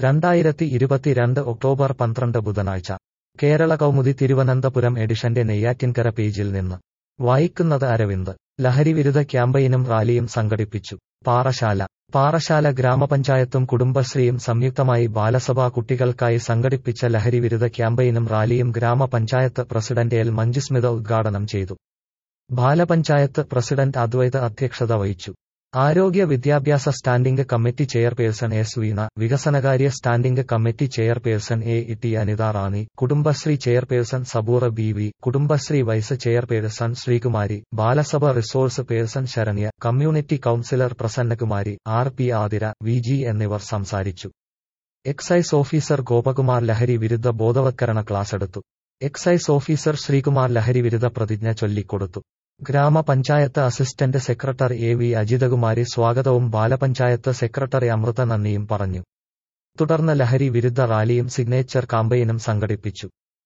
രണ്ടായിരത്തി ഇരുപത്തിരണ്ട് ഒക്ടോബർ പന്ത്രണ്ട് ബുധനാഴ്ച കേരള കൗമുദി തിരുവനന്തപുരം എഡിഷന്റെ നെയ്യാറ്റിൻകര പേജിൽ നിന്ന് വായിക്കുന്നത് അരവിന്ദ് ലഹരിവിരുദ്ധ ക്യാമ്പയിനും റാലിയും സംഘടിപ്പിച്ചു പാറശാല പാറശാല ഗ്രാമപഞ്ചായത്തും കുടുംബശ്രീയും സംയുക്തമായി ബാലസഭാ കുട്ടികൾക്കായി സംഘടിപ്പിച്ച ലഹരിവിരുദ്ധ ക്യാമ്പയിനും റാലിയും ഗ്രാമപഞ്ചായത്ത് പ്രസിഡന്റ് എൽ മഞ്ജുസ്മിത ഉദ്ഘാടനം ചെയ്തു ബാലപഞ്ചായത്ത് പ്രസിഡന്റ് അദ്വൈത അധ്യക്ഷത വഹിച്ചു ആരോഗ്യ വിദ്യാഭ്യാസ standing committee chairperson S Veena വികസനകാര്യ standing committee chairperson A T Anitha Rani Kudumbashree chairperson Saboora B V Kudumbashree vice chairperson Sreekumari Balasabha resource person Saranya community councillor Prasannakumari R P Athira V G എന്നിവർ സംസാരിച്ചു എക്സൈസ് ഓഫീസർ ഗോപകുമാർ ലഹരി വിരുദ്ധ ബോധവത്കരണ ക്ലാസെടുത്തു എക്സൈസ് ഓഫീസർ ശ്രീകുമാർ ലഹരി വിരുദ്ധ പ്രതിജ്ഞ ചൊല്ലിക്കൊടുത്തു ഗ്രാമപഞ്ചായത്ത് assistant secretary A V Ajithakumari സ്വാഗതവും ബാലപഞ്ചായത്ത് സെക്രട്ടറി അമൃത നന്ദിയും പറഞ്ഞു തുടർന്ന് ലഹരി വിരുദ്ധ റാലിയും സിഗ്നേച്ചർ കാമ്പയിനും സംഘടിപ്പിച്ചു